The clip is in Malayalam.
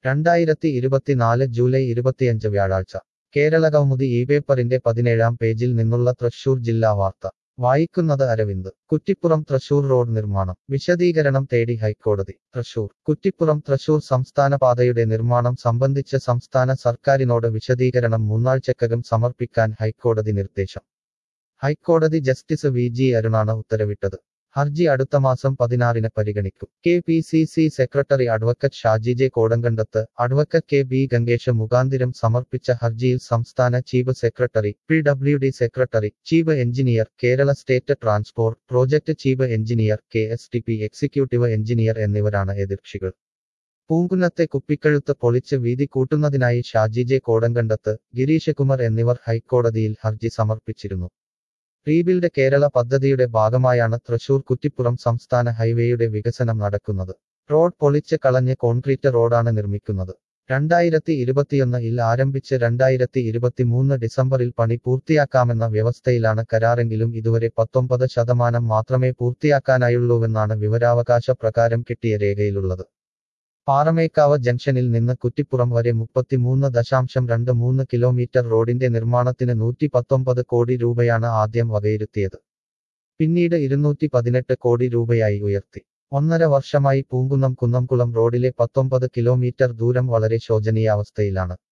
രണ്ടായിരത്തി ഇരുപത്തിനാല് ജൂലൈ ഇരുപത്തിയഞ്ച് വ്യാഴാഴ്ച കേരള കൗമുദി ഈ പേപ്പറിന്റെ പതിനേഴാം പേജിൽ നിന്നുള്ള തൃശൂർ ജില്ലാ വാർത്ത വായിക്കുന്നത് അരവിന്ദ് കുറ്റിപ്പുറം തൃശൂർ റോഡ് നിർമ്മാണം വിശദീകരണം തേടി ഹൈക്കോടതി തൃശൂർ കുറ്റിപ്പുറം തൃശൂർ സംസ്ഥാന പാതയുടെ നിർമ്മാണം സംബന്ധിച്ച് സംസ്ഥാന സർക്കാരിനോട് വിശദീകരണം മൂന്നാഴ്ചക്കകം സമർപ്പിക്കാൻ ഹൈക്കോടതി നിർദ്ദേശം ഹൈക്കോടതി ജസ്റ്റിസ് വി ജി അരുണാണ് ഉത്തരവിട്ടത് ഹർജി അടുത്ത മാസം പതിനാറിന് പരിഗണിക്കും K P C C secretary advocate Shaji J Kodankandath advocate K B Gangesh മുഖാന്തിരം സമർപ്പിച്ച ഹർജിയിൽ സംസ്ഥാന chief secretary P W D secretary chief engineer Kerala state transport project chief engineer K S T P executive engineer എന്നിവരാണ് എതിർകക്ഷികൾ പൂങ്കുന്നത്തെ കുപ്പിക്കഴുത്ത് പൊളിച്ച് വീതി കൂട്ടുന്നതിനായി ഷാജി ജെ കോടങ്കണ്ടത്ത് ഗിരീഷ് കുമാർ എന്നിവർ ഹൈക്കോടതിയിൽ ഹർജി സമർപ്പിച്ചിരുന്നു റീബിൽഡ് കേരള പദ്ധതിയുടെ ഭാഗമായാണ് തൃശൂർ കുറ്റിപ്പുറം സംസ്ഥാന ഹൈവേയുടെ വികസനം നടക്കുന്നത് റോഡ് പൊളിച്ച് കളഞ്ഞ് കോൺക്രീറ്റ് റോഡാണ് നിർമ്മിക്കുന്നത് രണ്ടായിരത്തി ഇരുപത്തിയൊന്നിൽ ആരംഭിച്ച് രണ്ടായിരത്തി ഇരുപത്തിമൂന്ന് ഡിസംബറിൽ പണി പൂർത്തിയാക്കാമെന്ന വ്യവസ്ഥയിലാണ് കരാറെങ്കിലും ഇതുവരെ പത്തൊമ്പത് ശതമാനം മാത്രമേ പൂർത്തിയാക്കാനായുള്ളൂവെന്നാണ് വിവരാവകാശ പ്രകാരം കിട്ടിയ രേഖയിലുള്ളത് പാറമേക്കാവ് ജംഗ്ഷനിൽ നിന്ന് കുറ്റിപ്പുറം വരെ മുപ്പത്തിമൂന്ന് ദശാംശം രണ്ട് മൂന്ന് കിലോമീറ്റർ റോഡിന്റെ നിർമ്മാണത്തിന് നൂറ്റി പത്തൊമ്പത് കോടി രൂപയാണ് ആദ്യം വകയിരുത്തിയത് പിന്നീട് ഇരുന്നൂറ്റി പതിനെട്ട് കോടി രൂപയായി ഉയർത്തി ഒന്നര വർഷമായി പൂങ്കുന്നം കുന്നംകുളം റോഡിലെ പത്തൊമ്പത് കിലോമീറ്റർ ദൂരം വളരെ ശോചനീയാവസ്ഥയിലാണ്